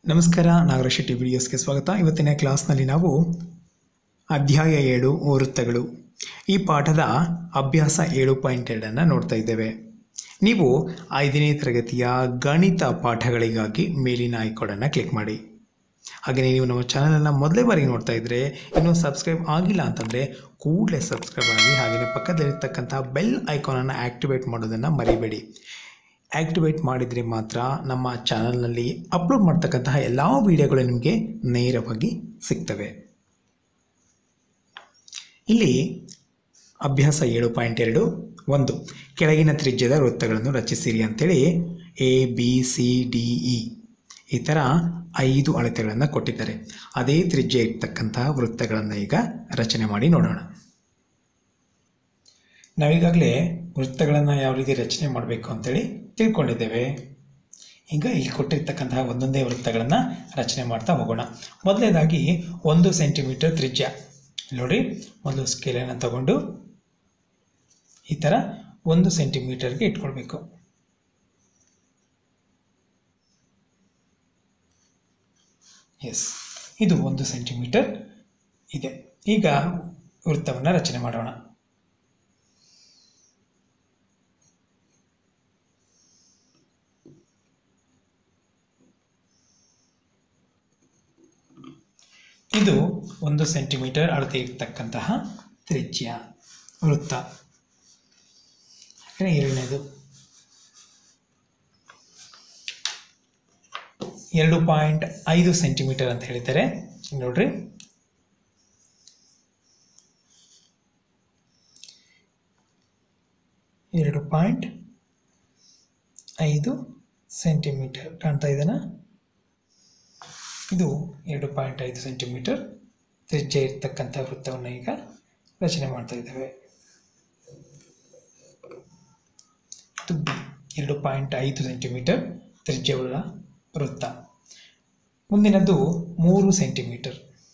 ನಮಸ್ಕಾರ ನಾಗರಾಜ್ ಶೆಟ್ಟಿ ವಿಡಿಯೋಸ್ಗೆ ಸ್ವಾಗತ ಇವತ್ತಿನ ಕ್ಲಾಸ್ನಲ್ಲಿ ನಾವು ಅಧ್ಯಾಯ ಏಳು ವೃತ್ತಗಳು ಈ ಪಾಠದ ಅಭ್ಯಾಸ ಏಳು ಪಾಯಿಂಟ್ ಎರಡನ್ನು ನೋಡ್ತಾ ಇದ್ದೇವೆ ನೀವು ಐದನೇ ತರಗತಿಯ ಗಣಿತ ಪಾಠಗಳಿಗಾಗಿ ಮೇಲಿನ ಐಕಾಡನ್ನು ಕ್ಲಿಕ್ ಮಾಡಿ ಹಾಗೆಯೇ ನೀವು ನಮ್ಮ ಚಾನಲನ್ನು ಮೊದಲೇ ಬಾರಿ ನೋಡ್ತಾ ಇದ್ದರೆ ಇನ್ನೂ ಸಬ್ಸ್ಕ್ರೈಬ್ ಆಗಿಲ್ಲ ಅಂತಂದರೆ ಕೂಡಲೇ ಸಬ್ಸ್ಕ್ರೈಬ್ ಆಗಿ ಹಾಗೆಯೇ ಪಕ್ಕದಲ್ಲಿರ್ತಕ್ಕಂಥ ಬೆಲ್ ಐಕಾನನ್ನು ಆ್ಯಕ್ಟಿವೇಟ್ ಮಾಡೋದನ್ನು ಮರಿಬೇಡಿ ಆ್ಯಕ್ಟಿವೇಟ್ ಮಾಡಿದರೆ ಮಾತ್ರ ನಮ್ಮ ಚಾನಲ್ನಲ್ಲಿ ಅಪ್ಲೋಡ್ ಮಾಡ್ತಕ್ಕಂತಹ ಎಲ್ಲ ವಿಡಿಯೋಗಳು ನಿಮಗೆ ನೇರವಾಗಿ ಸಿಗ್ತವೆ ಇಲ್ಲಿ ಅಭ್ಯಾಸ ಏಳು ಪಾಯಿಂಟ್ ಎರಡು ಒಂದು ಕೆಳಗಿನ ತ್ರಿಜ್ಯದ ವೃತ್ತಗಳನ್ನು ರಚಿಸಿರಿ ಅಂತೇಳಿ A B C D E ಈ ಥರ ಐದು ಅಳತೆಗಳನ್ನು ಕೊಟ್ಟಿದ್ದಾರೆ ಅದೇ ತ್ರಿಜ್ಯ ಇರ್ತಕ್ಕಂತಹ ವೃತ್ತಗಳನ್ನು ಈಗ ರಚನೆ ಮಾಡಿ ನೋಡೋಣ ನಾವೀಗಾಗಲೇ ವೃತ್ತಗಳನ್ನು ಯಾವ ರೀತಿ ರಚನೆ ಮಾಡಬೇಕು ಅಂತೇಳಿ ತಿಳ್ಕೊಂಡಿದ್ದೇವೆ ಈಗ ಇಲ್ಲಿ ಕೊಟ್ಟಿರ್ತಕ್ಕಂತಹ ಒಂದೊಂದೇ ವೃತ್ತಗಳನ್ನು ರಚನೆ ಮಾಡ್ತಾ ಹೋಗೋಣ ಮೊದಲನೇದಾಗಿ ಒಂದು ಸೆಂಟಿಮೀಟರ್ ತ್ರಿಜ್ಯ ನೋಡಿ ಒಂದು ಸ್ಕೇಲನ್ನು ತಗೊಂಡು ಈ ಥರ ಒಂದು ಸೆಂಟಿಮೀಟರ್ಗೆ ಇಟ್ಕೊಳ್ಬೇಕು ಎಸ್ ಇದು ಒಂದು ಸೆಂಟಿಮೀಟರ್ ಇದೆ ಈಗ ವೃತ್ತವನ್ನು ರಚನೆ ಮಾಡೋಣ ಇದು ಒಂದು ಸೆಂಟಿಮೀಟರ್ ಅಳತೆ ಇರ್ತಕ್ಕಂತಹ ತ್ರಿಜ್ಯ ವೃತ್ತ ಹಾಗೆ ಎರಡನೇದು ಎರಡು ಪಾಯಿಂಟ್ ಐದು ಸೆಂಟಿಮೀಟರ್ ಅಂತ ಹೇಳಿದ್ದಾರೆ ನೋಡ್ರಿ ಎರಡು ಪಾಯಿಂಟ್ ಐದು ಸೆಂಟಿಮೀಟರ್ ಕಾಣ್ತಾ ಇದೆನಾ ಇದು ಎರಡು ಪಾಯಿಂಟ್ ಐದು ಸೆಂಟಿಮೀಟರ್ ತ್ರಿಜ್ಯ ಇರ್ತಕ್ಕಂಥ ವೃತ್ತವನ್ನು ಈಗ ರಚನೆ ಮಾಡ್ತಾ ಇದ್ದೇವೆ ಇದು ಬಿ ಎರಡು ಪಾಯಿಂಟ್ ಐದು ಸೆಂಟಿಮೀಟರ್ ತ್ರಿಜ್ಯವುಳ್ಳ ವೃತ್ತ ಮುಂದಿನದು ಮೂರು ಸೆಂಟಿಮೀಟರ್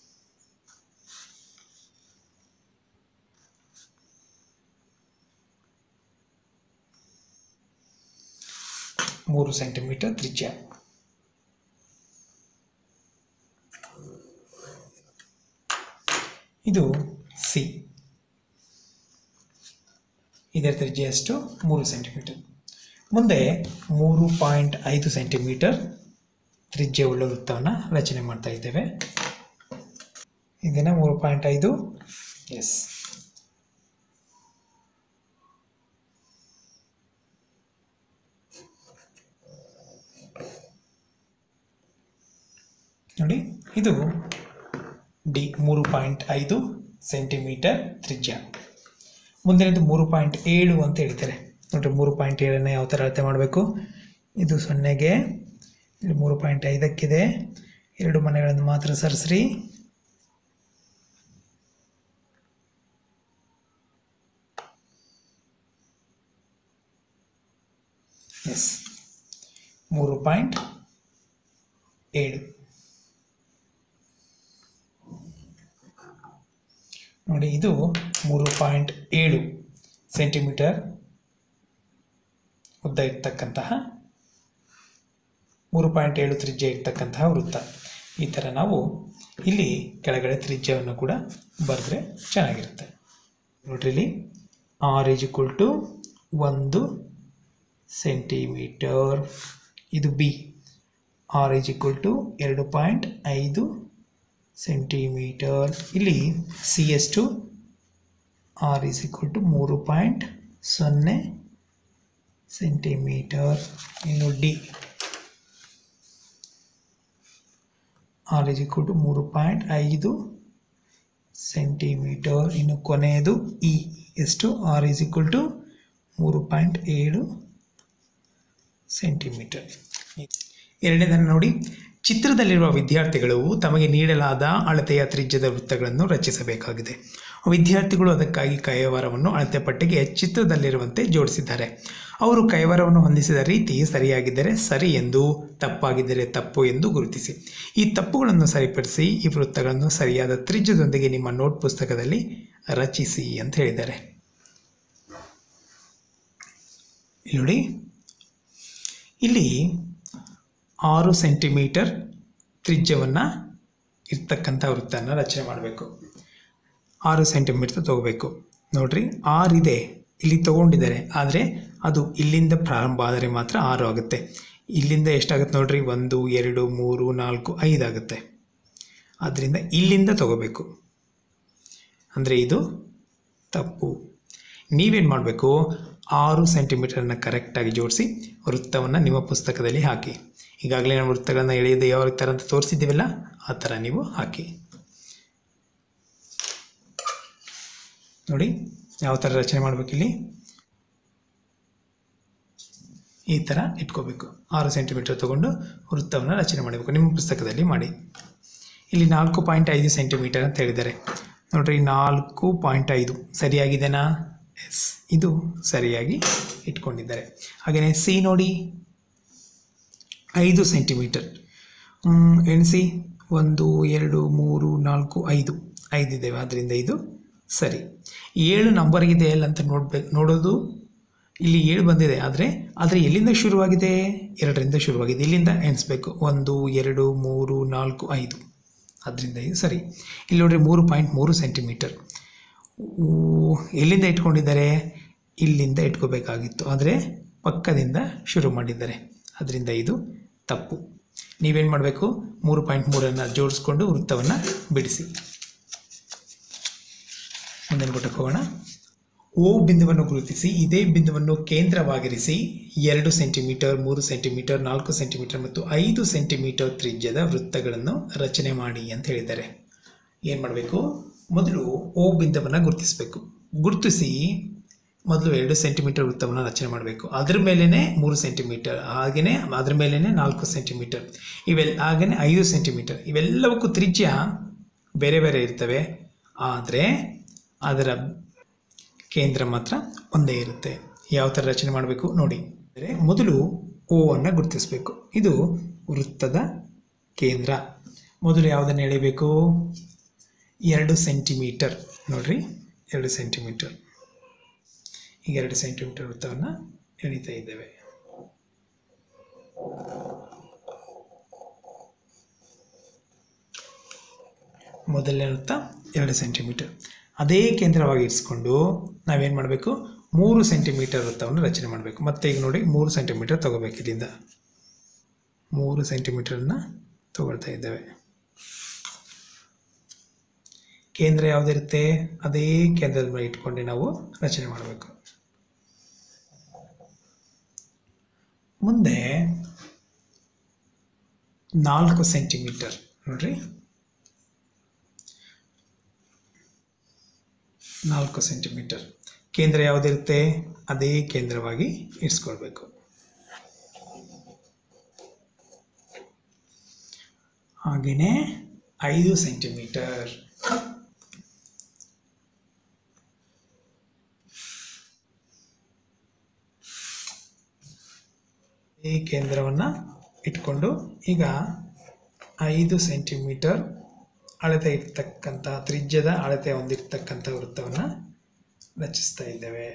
ಮೂರು ಸೆಂಟಿಮೀಟರ್ ತ್ರಿಜ್ಯ ಇದು ಸಿ ಇದರ ತ್ರಿಜ್ಯ ಎಷ್ಟು ಮೂರು ಸೆಂಟಿಮೀಟರ್ ಮುಂದೆ ಮೂರು ಪಾಯಿಂಟ್ ಐದು ಸೆಂಟಿಮೀಟರ್ ತ್ರಿಜ್ಯವುಳ್ಳ ವೃತ್ತವನ್ನು ರಚನೆ ಮಾಡ್ತಾ ಇದ್ದೇವೆ ಇದನ್ನು ಮೂರು ಪಾಯಿಂಟ್ ಐದು ಎಸ್ ನೋಡಿ ಇದು ಡಿ ಮೂರು ಪಾಯಿಂಟ್ ಐದು ಸೆಂಟಿಮೀಟರ್ ತ್ರಿಜ್ಯ ಮುಂದಿನದು ಮೂರು ಪಾಯಿಂಟ್ ಏಳು ಅಂತ ಹೇಳ್ತಾರೆ ನೋಡಿರಿ ಮೂರು ಪಾಯಿಂಟ್ ಏಳನ್ನು ಯಾವ ಥರ ಅಳತೆ ಮಾಡಬೇಕು ಇದು ಸೊನ್ನೆಗೆ ಇಲ್ಲಿ ಮೂರು ಪಾಯಿಂಟ್ ಐದಕ್ಕಿದೆ ಎರಡು ಮನೆಗಳನ್ನು ಮಾತ್ರ ಸರಿಸ್ರಿ ಎಸ್ ಮೂರು ಪಾಯಿಂಟ್ ಏಳು ನೋಡಿ ಇದು ಮೂರು ಪಾಯಿಂಟ್ ಏಳು ಸೆಂಟಿಮೀಟರ್ ಉದ್ದ ಇರ್ತಕ್ಕಂತಹ ಮೂರು ಪಾಯಿಂಟ್ ಏಳು ತ್ರಿಜ್ಯ ಇರ್ತಕ್ಕಂತಹ ವೃತ್ತ ಈ ಥರ ನಾವು ಇಲ್ಲಿ ಕೆಳಗಡೆ ತ್ರಿಜ್ಯವನ್ನು ಕೂಡ ಬರೆದ್ರೆ ಚೆನ್ನಾಗಿರುತ್ತೆ ನೋಡ್ರಿ ಇಲ್ಲಿ ಆರ್ ಈಸ್ ಈಕ್ವಲ್ ಟು ಒಂದು ಸೆಂಟಿಮೀಟರ್ ಇದು B R is equal to ಎರಡು ಪಾಯಿಂಟ್ ಐದು ಸೆಂಟಿಮೀಟರ್ ಇಲ್ಲಿ ಸಿ ಎಷ್ಟು ಆರ್ ಈಸ್ ಈಕ್ವಲ್ ಟು ಮೂರು ಪಾಯಿಂಟ್ ಸೊನ್ನೆ ಸೆಂಟಿಮೀಟರ್ ಇನ್ನು D R is equal to ಮೂರು ಪಾಯಿಂಟ್ ಐದು ಸೆಂಟಿಮೀಟರ್ ಇನ್ನು ಕೊನೆಯದು ಇ ಎಷ್ಟು ಆರ್ ಈಸ್ ಈಕ್ವಲ್ ಟು ಮೂರು ಪಾಯಿಂಟ್ ಏಳು ಸೆಂಟಿಮೀಟರ್ ಎರಡನೇದನ್ನು ನೋಡಿ ಚಿತ್ರದಲ್ಲಿರುವ ವಿದ್ಯಾರ್ಥಿಗಳು ತಮಗೆ ನೀಡಲಾದ ಅಳತೆಯ ತ್ರಿಜ್ಯದ ವೃತ್ತಗಳನ್ನು ರಚಿಸಬೇಕಾಗಿದೆ ವಿದ್ಯಾರ್ಥಿಗಳು ಅದಕ್ಕಾಗಿ ಕೈವಾರವನ್ನು ಅಳತೆ ಪಟ್ಟಿಗೆ ಚಿತ್ರದಲ್ಲಿರುವಂತೆ ಜೋಡಿಸಿದ್ದಾರೆ ಅವರು ಕೈವಾರವನ್ನು ಹೊಂದಿಸಿದ ರೀತಿ ಸರಿಯಾಗಿದ್ದರೆ ಸರಿ ಎಂದು ತಪ್ಪಾಗಿದ್ದರೆ ತಪ್ಪು ಎಂದು ಗುರುತಿಸಿ ಈ ತಪ್ಪುಗಳನ್ನು ಸರಿಪಡಿಸಿ ಈ ವೃತ್ತಗಳನ್ನು ಸರಿಯಾದ ತ್ರಿಜ್ಯದೊಂದಿಗೆ ನಿಮ್ಮ ನೋಟ್ ಪುಸ್ತಕದಲ್ಲಿ ರಚಿಸಿ ಅಂತ ಹೇಳಿದ್ದಾರೆ ಇಲ್ಲಿ ನೋಡಿ ಇಲ್ಲಿ ಆರು ಸೆಂಟಿಮೀಟರ್ ತ್ರಿಜ್ಯವನ್ನು ಇರ್ತಕ್ಕಂಥ ವೃತ್ತನ ರಚನೆ ಮಾಡಬೇಕು ಆರು ಸೆಂಟಿಮೀಟರ್ ತಗೋಬೇಕು ನೋಡ್ರಿ ಆರು ಇದೆ ಇಲ್ಲಿ ತಗೊಂಡಿದ್ದಾರೆ ಆದರೆ ಅದು ಇಲ್ಲಿಂದ ಪ್ರಾರಂಭ ಆದರೆ ಮಾತ್ರ ಆರು ಆಗುತ್ತೆ ಇಲ್ಲಿಂದ ಎಷ್ಟಾಗುತ್ತೆ ನೋಡ್ರಿ ಒಂದು ಎರಡು ಮೂರು ನಾಲ್ಕು ಐದು ಆಗುತ್ತೆ ಆದ್ದರಿಂದ ಇಲ್ಲಿಂದ ತಗೋಬೇಕು ಅಂದರೆ ಇದು ತಪ್ಪು ನೀವೇನು ಮಾಡಬೇಕು ಆರು ಸೆಂಟಿಮೀಟರನ್ನು ಕರೆಕ್ಟಾಗಿ ಜೋಡಿಸಿ ವೃತ್ತವನ್ನು ನಿಮ್ಮ ಪುಸ್ತಕದಲ್ಲಿ ಹಾಕಿ ಈಗಾಗಲೇ ನಾವು ವೃತ್ತಗಳನ್ನು ಎಳೆಯದೆ ಯಾವ ಥರ ಅಂತ ತೋರಿಸಿದ್ದೀವಲ್ಲ ಆ ಥರ ನೀವು ಹಾಕಿ ನೋಡಿ ಯಾವ ಥರ ರಚನೆ ಮಾಡಬೇಕಿಲ್ಲಿ ಈ ಥರ ಇಟ್ಕೋಬೇಕು ಆರು ಸೆಂಟಿಮೀಟರ್ ತಗೊಂಡು ವೃತ್ತವನ್ನು ರಚನೆ ಮಾಡಬೇಕು ನಿಮ್ಮ ಪುಸ್ತಕದಲ್ಲಿ ಮಾಡಿ ಇಲ್ಲಿ ನಾಲ್ಕು ಪಾಯಿಂಟ್ ಐದು ಸೆಂಟಿಮೀಟರ್ ಅಂತ ಹೇಳಿದ್ದಾರೆ ನೋಡ್ರಿ ನಾಲ್ಕು ಪಾಯಿಂಟ್ ಐದು ಸರಿಯಾಗಿದೆನಾ ಎಸ್ ಇದು ಸರಿಯಾಗಿ ಇಟ್ಕೊಂಡಿದ್ದಾರೆ ಹಾಗೆಯೇ ಸಿ ನೋಡಿ ಐದು ಸೆಂಟಿಮೀಟರ್ ಮ್, ಎಣಿಸಿ ಒಂದು ಎರಡು ಮೂರು ನಾಲ್ಕು ಐದು ಐದಿದ್ದೇವೆ ಆದ್ದರಿಂದ ಇದು ಸರಿ ಏಳು ನಂಬರ್ ಇದೆ ಅಲ್ಲ ಅಂತ ನೋಡ್ಬೇಕು ನೋಡೋದು ಇಲ್ಲಿ ಏಳು ಬಂದಿದೆ ಆದರೆ ಆದರೆ ಎಲ್ಲಿಂದ ಶುರುವಾಗಿದೆ ಎರಡರಿಂದ ಶುರುವಾಗಿದೆ ಇಲ್ಲಿಂದ ಎಣಿಸ್ಬೇಕು ಒಂದು ಎರಡು ಮೂರು ನಾಲ್ಕು ಐದು ಅದರಿಂದ ಇದು ಸರಿ ಇಲ್ಲಿ ನೋಡ್ರಿ ಮೂರು ಪಾಯಿಂಟ್ ಮೂರು ಸೆಂಟಿಮೀಟರ್ ಊ, ಎಲ್ಲಿಂದ ಇಟ್ಕೊಂಡಿದ್ದಾರೆ ಇಲ್ಲಿಂದ ಇಟ್ಕೋಬೇಕಾಗಿತ್ತು ಆದರೆ ಪಕ್ಕದಿಂದ ಶುರು ಮಾಡಿದ್ದಾರೆ ಅದರಿಂದ ಇದು ತಪ್ಪು ನೀವೇನು ಮಾಡಬೇಕು ಮೂರು ಪಾಯಿಂಟ್ ಮೂರನ್ನು ಜೋಡಿಸ್ಕೊಂಡು ವೃತ್ತವನ್ನು ಬಿಡಿಸಿ ಮುಂದಿನ ಪುಟಕ್ಕೆ ಹೋಗೋಣ ಓ ಬಿಂದುವನ್ನು ಗುರುತಿಸಿ ಇದೇ ಬಿಂದುವನ್ನು ಕೇಂದ್ರವಾಗಿರಿಸಿ ಎರಡು ಸೆಂಟಿಮೀಟರ್ ಮೂರು ಸೆಂಟಿಮೀಟರ್ ನಾಲ್ಕು ಸೆಂಟಿಮೀಟರ್ ಮತ್ತು ಐದು ಸೆಂಟಿಮೀಟರ್ ತ್ರಿಜ್ಯದ ವೃತ್ತಗಳನ್ನು ರಚನೆ ಮಾಡಿ ಅಂತ ಹೇಳಿದ್ದಾರೆ ಏನು ಮಾಡಬೇಕು ಮೊದಲು ಓ ಬಿಂದುವನ್ನು ಗುರುತಿಸಬೇಕು ಗುರುತಿಸಿ ಮೊದಲು ಎರಡು ಸೆಂಟಿಮೀಟರ್ ವೃತ್ತವನ್ನು ರಚನೆ ಮಾಡಬೇಕು ಅದ್ರ ಮೇಲೇ ಮೂರು ಸೆಂಟಿಮೀಟರ್ ಹಾಗೆಯೇ ಅದ್ರ ಮೇಲೇ ನಾಲ್ಕು ಸೆಂಟಿಮೀಟರ್ ಇವೆಲ್ಲ ಹಾಗೆಯೇ ಐದು ಸೆಂಟಿಮೀಟರ್ ಇವೆಲ್ಲವಕ್ಕೂ ತ್ರಿಜ್ಯ ಬೇರೆ ಬೇರೆ ಇರ್ತವೆ ಆದರೆ ಅದರ ಕೇಂದ್ರ ಮಾತ್ರ ಒಂದೇ ಇರುತ್ತೆ ಯಾವ ಥರ ರಚನೆ ಮಾಡಬೇಕು ನೋಡಿ ಅಂದರೆ ಮೊದಲು ಓ ಅನ್ನು ಗುರುತಿಸಬೇಕು ಇದು ವೃತ್ತದ ಕೇಂದ್ರ ಮೊದಲು ಯಾವುದನ್ನು ಎಳಿಬೇಕು ಎರಡು ಸೆಂಟಿಮೀಟರ್ ನೋಡ್ರಿ ಎರಡು ಸೆಂಟಿಮೀಟರ್ ಈಗ ಎರಡು ಸೆಂಟಿಮೀಟರ್ ವೃತ್ತವನ್ನು ಎಳಿತಾ ಇದ್ದೇವೆ ಮೊದಲನೇ ವೃತ್ತ ಎರಡು ಸೆಂಟಿಮೀಟರ್ ಅದೇ ಕೇಂದ್ರವಾಗಿ ಇರಿಸ್ಕೊಂಡು ನಾವೇನು ಮಾಡಬೇಕು ಮೂರು ಸೆಂಟಿಮೀಟರ್ ವೃತ್ತವನ್ನು ರಚನೆ ಮಾಡಬೇಕು ಮತ್ತೆ ಈಗ ನೋಡಿ ಮೂರು ಸೆಂಟಿಮೀಟರ್ ತಗೋಬೇಕು ಇಲ್ಲಿಂದ ಮೂರು ಸೆಂಟಿಮೀಟರನ್ನು ತಗೊಳ್ತಾ ಇದ್ದೇವೆ ಕೇಂದ್ರ ಯಾವುದಿರುತ್ತೆ ಅದೇ ಕೇಂದ್ರದ ಮೇಲೆ ಇಟ್ಕೊಂಡು ನಾವು ರಚನೆ ಮಾಡಬೇಕು ಮುಂದೆ ನಾಲ್ಕು ಸೆಂಟಿಮೀಟರ್ ನೋಡ್ರಿ ನಾಲ್ಕು ಸೆಂಟಿಮೀಟರ್ ಕೇಂದ್ರ ಯಾವುದಿರುತ್ತೆ ಅದೇ ಕೇಂದ್ರವಾಗಿ ಇರಿಸ್ಕೊಳ್ಬೇಕು ಹಾಗೆಯೇ ಐದು ಸೆಂಟಿಮೀಟರ್ ಈ ಕೇಂದ್ರವನ್ನು ಇಟ್ಕೊಂಡು ಈಗ ಐದು ಸೆಂಟಿಮೀಟರ್ ಅಳತೆ ಇರ್ತಕ್ಕಂಥ ತ್ರಿಜ್ಯದ ಅಳತೆ ಹೊಂದಿರತಕ್ಕಂಥ ವೃತ್ತವನ್ನು ರಚಿಸ್ತಾ ಇದ್ದೇವೆ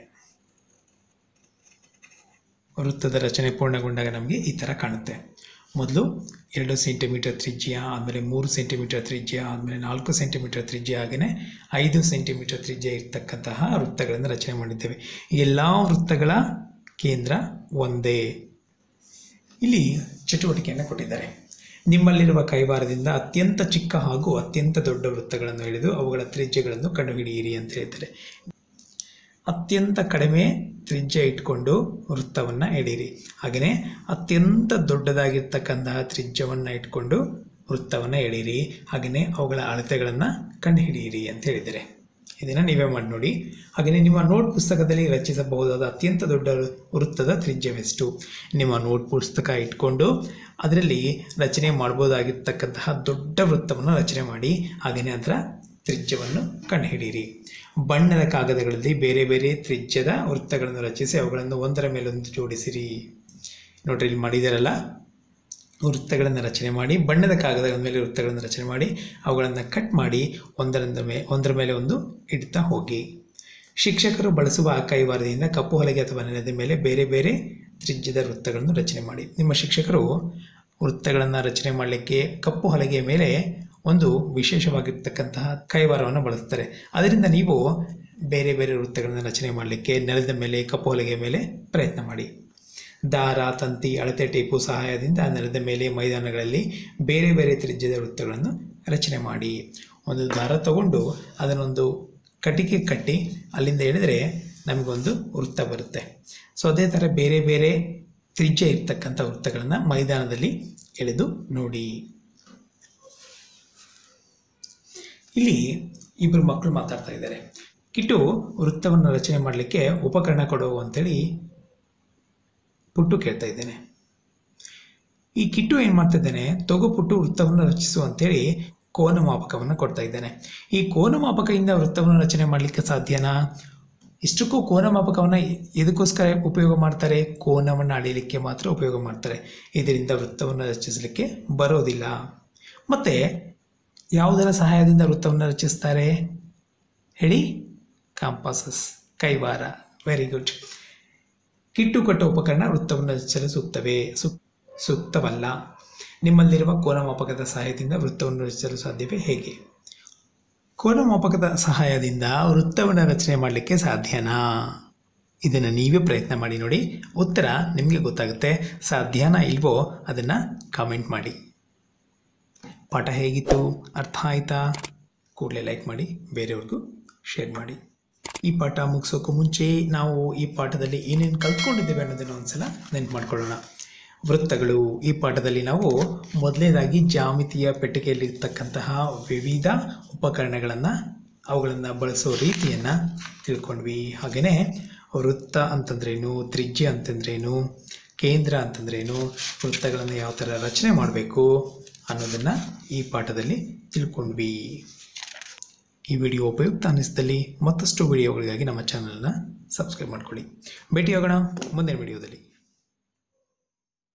ವೃತ್ತದ ರಚನೆ ಪೂರ್ಣಗೊಂಡಾಗ ನಮಗೆ ಈ ಥರ ಕಾಣುತ್ತೆ ಮೊದಲು ಎರಡು ಸೆಂಟಿಮೀಟರ್ ತ್ರಿಜ್ಯ ಆದಮೇಲೆ ಮೂರು ಸೆಂಟಿಮೀಟರ್ ತ್ರಿಜ್ಯ ಆದಮೇಲೆ ನಾಲ್ಕು ಸೆಂಟಿಮೀಟರ್ ತ್ರಿಜ್ಯ ಹಾಗೆಯೇ ಐದು ಸೆಂಟಿಮೀಟರ್ ತ್ರಿಜ್ಯ ಇರ್ತಕ್ಕಂತಹ ವೃತ್ತಗಳನ್ನು ರಚನೆ ಮಾಡಿದ್ದೇವೆ ಈ ಎಲ್ಲ ವೃತ್ತಗಳ ಕೇಂದ್ರ ಒಂದೇ ಇಲ್ಲಿ ಚಟುವಟಿಕೆಯನ್ನು ಕೊಟ್ಟಿದ್ದಾರೆ ನಿಮ್ಮಲ್ಲಿರುವ ಕೈವಾರದಿಂದ ಅತ್ಯಂತ ಚಿಕ್ಕ ಹಾಗೂ ಅತ್ಯಂತ ದೊಡ್ಡ ವೃತ್ತಗಳನ್ನು ಹಿಡಿದು ಅವುಗಳ ತ್ರಿಜ್ಯಗಳನ್ನು ಕಂಡುಹಿಡಿಯಿರಿ ಅಂತ ಹೇಳ್ತಾರೆ ಅತ್ಯಂತ ಕಡಿಮೆ ತ್ರಿಜ್ಯ ಇಟ್ಕೊಂಡು ವೃತ್ತವನ್ನು ಎಡೀರಿ ಹಾಗೆಯೇ ಅತ್ಯಂತ ದೊಡ್ಡದಾಗಿರ್ತಕ್ಕಂತಹ ತ್ರಿಜ್ಯವನ್ನು ಇಟ್ಕೊಂಡು ವೃತ್ತವನ್ನು ಎಳೀರಿ ಹಾಗೆಯೇ ಅವುಗಳ ಅಳತೆಗಳನ್ನು ಕಂಡುಹಿಡಿಯಿರಿ ಅಂತ ಹೇಳಿದ್ದಾರೆ ಇದನ್ನು ನೀವೇ ಮಾಡಿ ನೋಡಿ ಹಾಗೆಯೇ ನಿಮ್ಮ ನೋಟ್ ಪುಸ್ತಕದಲ್ಲಿ ರಚಿಸಬಹುದಾದ ಅತ್ಯಂತ ದೊಡ್ಡ ವೃತ್ತದ ತ್ರಿಜ್ಯವೆಷ್ಟು ನಿಮ್ಮ ನೋಟ್ ಪುಸ್ತಕ ಇಟ್ಕೊಂಡು ಅದರಲ್ಲಿ ರಚನೆ ಮಾಡ್ಬೋದಾಗಿರ್ತಕ್ಕಂತಹ ದೊಡ್ಡ ವೃತ್ತವನ್ನು ರಚನೆ ಮಾಡಿ ಹಾಗೆಯೇ ಅದರ ತ್ರಿಜ್ಯವನ್ನು ಕಂಡುಹಿಡಿಯಿರಿ ಬಣ್ಣದ ಕಾಗದಗಳಲ್ಲಿ ಬೇರೆ ಬೇರೆ ತ್ರಿಜ್ಯದ ವೃತ್ತಗಳನ್ನು ರಚಿಸಿ ಅವುಗಳನ್ನು ಒಂದರ ಮೇಲೊಂದು ಜೋಡಿಸಿರಿ ನೋಡ್ರಿ ಇಲ್ಲಿ ಮಾಡಿದಾರಲ್ಲ ವೃತ್ತಗಳನ್ನು ರಚನೆ ಮಾಡಿ ಬಣ್ಣದ ಕಾಗದಗಳ ಮೇಲೆ ವೃತ್ತಗಳನ್ನು ರಚನೆ ಮಾಡಿ ಅವುಗಳನ್ನು ಕಟ್ ಮಾಡಿ ಒಂದರಿಂದ ಮೇ ಒಂದರ ಮೇಲೆ ಒಂದು ಇಡ್ತಾ ಹೋಗಿ ಶಿಕ್ಷಕರು ಬಳಸುವ ಆ ಕೈವಾರದಿಂದ ಕಪ್ಪು ಹಲಗೆ ಅಥವಾ ನೆಲದ ಮೇಲೆ ಬೇರೆ ಬೇರೆ ತ್ರಿಜ್ಯದ ವೃತ್ತಗಳನ್ನು ರಚನೆ ಮಾಡಿ ನಿಮ್ಮ ಶಿಕ್ಷಕರು ವೃತ್ತಗಳನ್ನು ರಚನೆ ಮಾಡಲಿಕ್ಕೆ ಕಪ್ಪು ಹಲಗೆಯ ಮೇಲೆ ಒಂದು ವಿಶೇಷವಾಗಿರ್ತಕ್ಕಂತಹ ಕೈವಾರವನ್ನು ಬಳಸ್ತಾರೆ ಅದರಿಂದ ನೀವು ಬೇರೆ ಬೇರೆ ವೃತ್ತಗಳನ್ನು ರಚನೆ ಮಾಡಲಿಕ್ಕೆ ನೆಲದ ಮೇಲೆ ಕಪ್ಪು ಹಲಗೆಯ ಮೇಲೆ ಪ್ರಯತ್ನ ಮಾಡಿ ದಾರ ತಂತಿ ಅಳತೆ ಟೇಪು ಸಹಾಯದಿಂದ ನೆಲದ ಮೇಲೆ ಮೈದಾನಗಳಲ್ಲಿ ಬೇರೆ ಬೇರೆ ತ್ರಿಜ್ಯದ ವೃತ್ತಗಳನ್ನು ರಚನೆ ಮಾಡಿ ಒಂದು ದಾರ ತಗೊಂಡು ಅದನ್ನೊಂದು ಕಟ್ಟಿಗೆ ಕಟ್ಟಿ ಅಲ್ಲಿಂದ ಎಳೆದರೆ ನಮಗೊಂದು ವೃತ್ತ ಬರುತ್ತೆ ಸೊ ಅದೇ ಥರ ಬೇರೆ ಬೇರೆ ತ್ರಿಜ್ಯ ಇರ್ತಕ್ಕಂಥ ವೃತ್ತಗಳನ್ನು ಮೈದಾನದಲ್ಲಿ ಎಳೆದು ನೋಡಿ ಇಲ್ಲಿ ಇಬ್ಬರು ಮಕ್ಕಳು ಮಾತಾಡ್ತಾ ಇದ್ದಾರೆ ಕಿಟ್ಟು ವೃತ್ತವನ್ನು ರಚನೆ ಮಾಡಲಿಕ್ಕೆ ಉಪಕರಣ ಕೊಡು ಅಂತೇಳಿ ಪುಟ್ಟು ಕೇಳ್ತಾ ಇದ್ದೇನೆ ಈ ಕಿಟ್ಟು ಏನು ಮಾಡ್ತಾ ಇದ್ದಾನೆ ತಗೋ ಪುಟ್ಟು ವೃತ್ತವನ್ನು ರಚಿಸು ಅಂತೇಳಿ ಕೋನ ಮಾಪಕವನ್ನು ಕೊಡ್ತಾ ಇದ್ದಾನೆ ಈ ಕೋನ ಮಾಪಕದಿಂದ ವೃತ್ತವನ್ನು ರಚನೆ ಮಾಡಲಿಕ್ಕೆ ಸಾಧ್ಯನಾ ಇಷ್ಟಕ್ಕೂ ಕೋನ ಮಾಪಕವನ್ನು ಎದಕ್ಕೋಸ್ಕರ ಉಪಯೋಗ ಮಾಡ್ತಾರೆ ಕೋನವನ್ನು ಅಳಿಲಿಕ್ಕೆ ಮಾತ್ರ ಉಪಯೋಗ ಮಾಡ್ತಾರೆ ಇದರಿಂದ ವೃತ್ತವನ್ನು ರಚಿಸಲಿಕ್ಕೆ ಬರೋದಿಲ್ಲ ಮತ್ತು ಯಾವುದರ ಸಹಾಯದಿಂದ ವೃತ್ತವನ್ನು ರಚಿಸ್ತಾರೆ ಹೇಳಿ ಕಾಂಪಾಸಸ್ ಕೈವಾರ ವೆರಿ ಗುಡ್ ಕಿಟ್ಟು ಕೊಟ್ಟ ಉಪಕರಣ ವೃತ್ತವನ್ನು ರಚಿಸಲು ಸೂಕ್ತವೇ ಸೂಕ್ ಸೂಕ್ತವಲ್ಲ ನಿಮ್ಮಲ್ಲಿರುವ ಕೋನಮಾಪಕದ ಸಹಾಯದಿಂದ ವೃತ್ತವನ್ನು ರಚಿಸಲು ಸಾಧ್ಯವೇ ಹೇಗೆ ಕೋನಮಾಪಕದ ಸಹಾಯದಿಂದ ವೃತ್ತವನ್ನು ರಚನೆ ಮಾಡಲಿಕ್ಕೆ ಸಾಧ್ಯನಾ ಇದನ್ನು ನೀವೇ ಪ್ರಯತ್ನ ಮಾಡಿ ನೋಡಿ ಉತ್ತರ ನಿಮಗೆ ಗೊತ್ತಾಗುತ್ತೆ ಸಾಧ್ಯನಾ ಇಲ್ವೋ ಅದನ್ನು ಕಾಮೆಂಟ್ ಮಾಡಿ ಪಾಠ ಹೇಗಿತ್ತು ಅರ್ಥ ಆಯ್ತಾ ಕೂಡಲೇ ಲೈಕ್ ಮಾಡಿ ಬೇರೆಯವ್ರಿಗೂ ಶೇರ್ ಮಾಡಿ ಈ ಪಾಠ ಮುಗಿಸೋಕ್ಕೂ ಮುಂಚೆ ನಾವು ಈ ಪಾಠದಲ್ಲಿ ಏನೇನು ಕಲ್ತ್ಕೊಂಡಿದ್ದೇವೆ ಅನ್ನೋದನ್ನು ಒಂದ್ಸಲ ನೆನ್ಪು ಮಾಡ್ಕೊಳ್ಳೋಣ ವೃತ್ತಗಳು ಈ ಪಾಠದಲ್ಲಿ ನಾವು ಮೊದಲನೇದಾಗಿ ಜಾಮಿತಿಯ ಪೆಟ್ಟಿಗೆಯಲ್ಲಿರ್ತಕ್ಕಂತಹ ವಿವಿಧ ಉಪಕರಣಗಳನ್ನು ಅವುಗಳನ್ನು ಬಳಸೋ ರೀತಿಯನ್ನು ತಿಳ್ಕೊಂಡ್ವಿ ಹಾಗೆಯೇ ವೃತ್ತ ಅಂತಂದ್ರೇನು ತ್ರಿಜ್ಯ ಅಂತಂದ್ರೇನು ಕೇಂದ್ರ ಅಂತಂದ್ರೇನು ವೃತ್ತಗಳನ್ನು ಯಾವ ಥರ ರಚನೆ ಮಾಡಬೇಕು ಅನ್ನೋದನ್ನು ಈ ಪಾಠದಲ್ಲಿ ತಿಳ್ಕೊಂಡ್ವಿ ಈ ವಿಡಿಯೋ ಉಪಯುಕ್ತ ಅನ್ನಿಸಿದಲ್ಲಿ ಮತ್ತಷ್ಟು ವಿಡಿಯೋಗಳಿಗಾಗಿ ನಮ್ಮ ಚಾನಲ್ನ ಸಬ್ಸ್ಕ್ರೈಬ್ ಮಾಡ್ಕೊಳ್ಳಿ ಭೇಟಿಯಾಗೋಣ ಮುಂದಿನ ವಿಡಿಯೋದಲ್ಲಿ